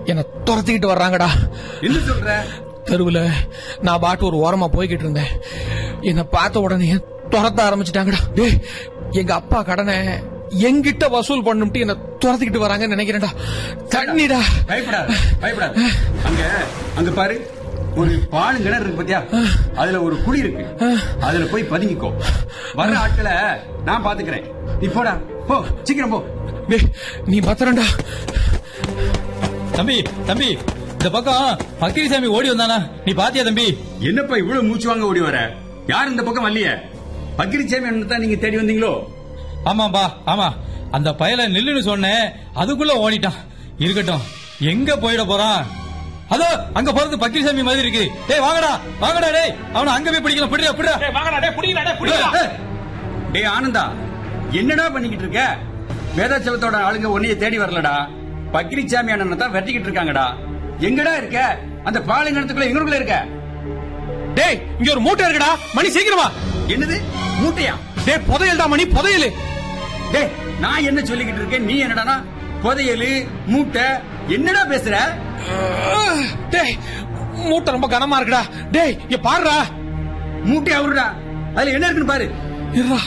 என்ன துரத்திக்கிட்டு வர்றாங்கடா என்ன சொல்ற தெருவுல நான் பாட்டு ஒரு ஓரமா போய்கிட்டு இருந்தேன் என்ன பார்த்த உடனே துரத்த ஆரம்பிச்சிட்டாங்கடா டேய் எங்க அப்பா கடனை எங்கிட்ட வசூல் பண்ணும்ட்டு என்ன துரத்திக்கிட்டு வராங்கன்னு நினைக்கிறேன்டா தண்ணிடா பயப்படாத பயப்படாத அங்க அங்க பாரு ஒரு பாலும் கிணறு இருக்கு பாத்தியா அதுல ஒரு குழி இருக்கு அதுல போய் பதுங்கிக்கோ வர்ற ஆட்களை நான் பாத்துக்கிறேன் நீ போடா போ சீக்கிரம் போ டேய் நீ பத்திரம்டா தம்பி தம்பி இந்த பக்கம் பக்கிரிசாமி ஓடி வந்தானா நீ பாத்தியா தம்பி என்னப்பா இவ்வளவு மூச்சு வாங்க ஓடி வர யார் இந்த பக்கம் வரலையே பக்கிரிச்சாமி தான் நீங்க தேடி வந்தீங்களோ ஆமாம்பா ஆமா அந்த பயல நில்லுன்னு சொன்னேன் அதுக்குள்ள ஓடிட்டான் இருக்கட்டும் எங்க போயிட போறான் அதோ அங்க போறது பக்கிரிசாமி மாதிரி இருக்கு டேய் வாங்கடா வாங்கடா டேய் அவன அங்க போய் பிடிக்கலாம் பிடிடா பிடிடா ஏய், டேய் ஆனந்தா என்னடா பண்ணிக்கிட்டு இருக்க வேதாச்சலத்தோட ஆளுங்க உன்னைய தேடி வரலடா பக்கிரிச்சாமி அண்ணனை தான் வெட்டிக்கிட்டு இருக்காங்கடா எங்கடா இருக்க அந்த பாலைங்கணத்துக்குள்ள எங்களுக்குள்ள இருக்க டேய் இங்க ஒரு மூட்டை இருக்குடா மணி சீக்கிரமா என்னது மூட்டையா டேய் புதையல்டா மணி புதையல் டேய் நான் என்ன சொல்லிக்கிட்டு இருக்கேன் நீ என்னடானா புதையலு மூட்டை என்னடா பேசுற டேய் மூட்டை ரொம்ப கனமா இருக்குடா டேய் இங்க பாருடா மூட்டை அவருடா அதுல என்ன இருக்குன்னு பாரு இருடா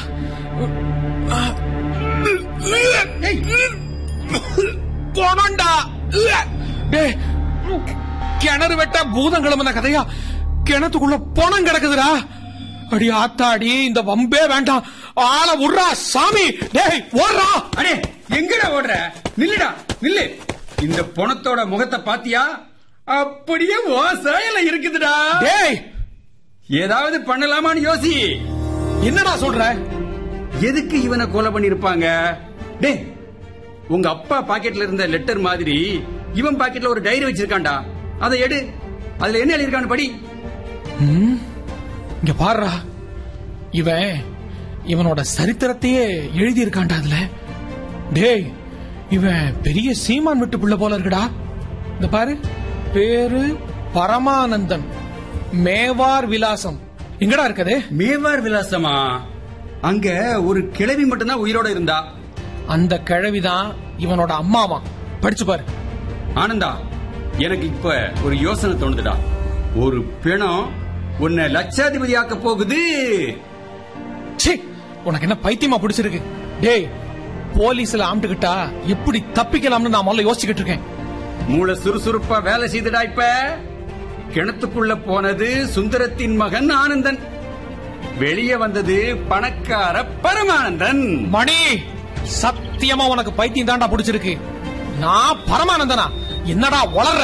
போனண்டா டேய் கிணறு வெட்ட பூதம் கிளம்புன கதையா கிணத்துக்குள்ள பணம் கிடக்குதுடா அடி ஆத்தாடி இந்த வம்பே வேண்டாம் ஆள விடுறா சாமி டேய் ஓடுறா அடே எங்கடா ஓடுற நில்லுடா நில்லு இந்த பணத்தோட முகத்தை பாத்தியா அப்படியே ஓ சாயல இருக்குதுடா டேய் ஏதாவது பண்ணலாமான்னு யோசி என்னடா சொல்ற எதுக்கு இவனை கொலை பண்ணிருப்பாங்க டேய் உங்க அப்பா பாக்கெட்ல இருந்த லெட்டர் மாதிரி இவன் பாக்கெட்ல ஒரு டைரி வச்சிருக்கான்டா அதை எடு அதுல என்ன எழுதிருக்கான்னு படி ம், இங்க பாருடா இவன் இவனோட சரித்திரத்தையே எழுதி இருக்கான்டா அதுல டேய் இவன் பெரிய சீமான் விட்டு புள்ள போல இருக்குடா இந்த பாரு பேரு பரமானந்தன் மேவார் விலாசம் எங்கடா இருக்குது மேவார் விலாசமா அங்க ஒரு கிழவி மட்டும்தான் உயிரோட இருந்தா அந்த கிழவிதான் இவனோட அம்மாவா படிச்சு பாரு ஆனந்தா எனக்கு இப்ப ஒரு யோசனை தோணுதுடா ஒரு பிணம் உன்னை லட்சாதிபதி ஆக்க போகுது ச்சீ உனக்கு என்ன பைத்தியமா பிடிச்சிருக்கு டேய் போலீஸ்ல ஆம்பிட்டுக்கிட்டா எப்படி தப்பிக்கலாம்னு நான் முதல்ல யோசிச்சுக்கிட்டு இருக்கேன் மூளை சுறுசுறுப்பா வேலை செய்துடா இப்ப கிணத்துக்குள்ள போனது சுந்தரத்தின் மகன் ஆனந்தன் வெளியே வந்தது பணக்கார பரமானந்தன் மணி சத்தியமா உனக்கு பைத்தியம் தாண்டா பிடிச்சிருக்கு நான் பரமானந்தனா என்னடா வளர்ற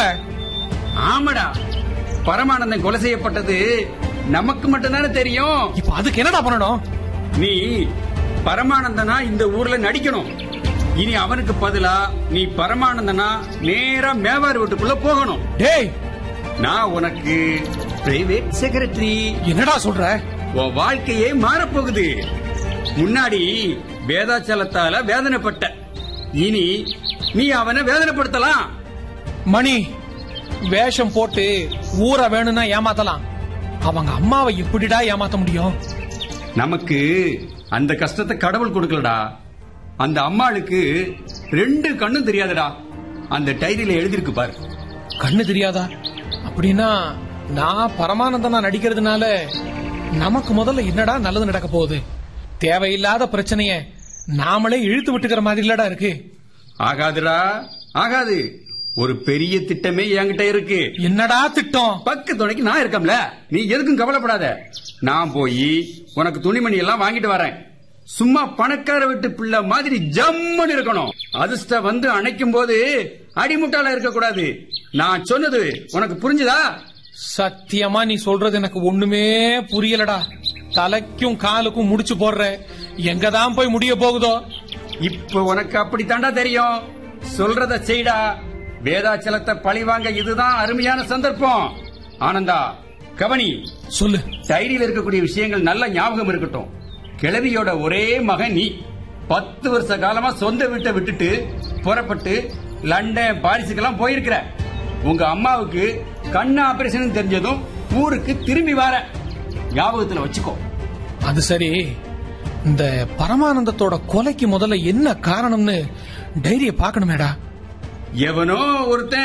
ஆமாடா பரமானந்தன் கொலை செய்யப்பட்டது நமக்கு மட்டும்தானே தெரியும் இப்ப அதுக்கு என்னடா பண்ணணும் நீ பரமானந்தனா இந்த ஊர்ல நடிக்கணும் இனி அவனுக்கு பதிலா நீ பரமானந்தனா நேரா மேவார் வீட்டுக்குள்ள போகணும் டேய் நான் உனக்கு பிரைவேட் செக்ரட்டரி என்னடா சொல்ற உன் வாழ்க்கையே மாறப்போகுது முன்னாடி வேதாச்சலத்தால வேதனைப்பட்ட இனி நீ அவனை வேதனைப்படுத்தலாம் மணி வேஷம் போட்டு ஊரை வேணும்னா ஏமாத்தலாம் அவங்க அம்மாவை எப்படிடா ஏமாத்த முடியும் நமக்கு அந்த கஷ்டத்தை கடவுள் கொடுக்கலடா அந்த அம்மாளுக்கு ரெண்டு கண்ணும் தெரியாதுடா அந்த டைரியில எழுதிருக்கு பாரு கண்ணு தெரியாதா அப்படின்னா நான் பரமானந்தனா நடிக்கிறதுனால நமக்கு முதல்ல என்னடா நல்லது நடக்க போகுது தேவையில்லாத பிரச்சனைய நாமளே இழுத்து விட்டுக்கிற மாதிரி இல்லடா இருக்கு ஆகாதுடா ஆகாது ஒரு பெரிய திட்டமே என்கிட்ட இருக்கு என்னடா திட்டம் பக்கு துணைக்கு நான் இருக்கம்ல நீ எதுக்கும் கவலைப்படாத நான் போய் உனக்கு துணிமணி எல்லாம் வாங்கிட்டு வரேன் சும்மா பணக்கார வீட்டு பிள்ளை மாதிரி ஜம்முன்னு இருக்கணும் அதிர்ஷ்ட வந்து அணைக்கும் போது அடிமுட்டாளா இருக்க கூடாது நான் சொன்னது உனக்கு புரிஞ்சுதா சத்தியமா நீ சொல்றது எனக்கு ஒண்ணுமே புரியலடா தலைக்கும் காலுக்கும் முடிச்சு போடுற எங்கதான் போய் முடிய போகுதோ இப்ப உனக்கு அப்படித்தாண்டா தெரியும் சொல்றத செய்டா வேதாச்சலத்தை பழிவாங்க இதுதான் அருமையான சந்தர்ப்பம் ஆனந்தா கவனி சொல்லு டைரியில இருக்கக்கூடிய விஷயங்கள் நல்ல ஞாபகம் இருக்கட்டும் கிழவியோட ஒரே மகன் நீ பத்து வருஷ காலமா சொந்த வீட்டை விட்டுட்டு புறப்பட்டு லண்டன் பாரிஸுக்கெல்லாம் போயிருக்கிற உங்க அம்மாவுக்கு கண்ணு ஆபரேஷன் தெரிஞ்சதும் ஊருக்கு திரும்பி வர ஞாபகத்துல வச்சுக்கோ அது சரி இந்த பரமானந்தத்தோட கொலைக்கு முதல்ல என்ன காரணம்னு டைரிய பார்க்கணுமேடா எவனோ ஒருத்தன்